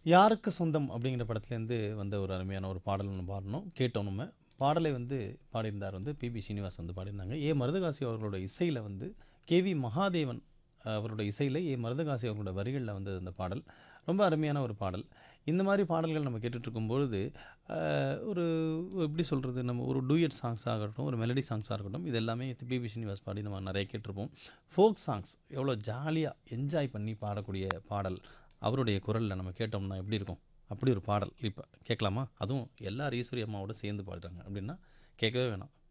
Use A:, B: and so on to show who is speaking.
A: யாருக்கு சொந்தம் அப்படிங்கிற படத்துலேருந்து வந்த ஒரு அருமையான ஒரு பாடல் ஒன்று பாடணும் கேட்டோம் நம்ம பாடலை வந்து பாடியிருந்தார் வந்து பிபி ஸ்ரீனிவாஸ் வந்து பாடியிருந்தாங்க ஏ மருதகாசி அவர்களோட இசையில் வந்து கேவி மகாதேவன் அவரோட இசையில் ஏ மருதகாசி அவர்களோட வரிகளில் வந்து அந்த பாடல் ரொம்ப அருமையான ஒரு பாடல் இந்த மாதிரி பாடல்கள் நம்ம கேட்டுட்டு இருக்கும்பொழுது ஆஹ், ஒரு எப்படி சொல்கிறது நம்ம ஒரு டூயட் சாங்ஸாக இருக்கட்டும் ஒரு மெலடி சாங்ஸாக இருக்கட்டும் இது எல்லாமே பிபி ஸ்ரீனிவாஸ் பாடி நம்ம நிறைய கேட்டிருப்போம் ஃபோக் சாங்ஸ் எவ்வளோ ஜாலியாக என்ஜாய் பண்ணி பாடக்கூடிய பாடல் அவருடைய குரலில் நம்ம கேட்டோம்னா எப்படி இருக்கும் அப்படி ஒரு பாடல் இப்போ கேட்கலாமா அதுவும் எல்லார் ஈஸ்வரி அம்மாவோட சேர்ந்து பாடுறாங்க அப்படின்னா கேட்கவே வேணாம்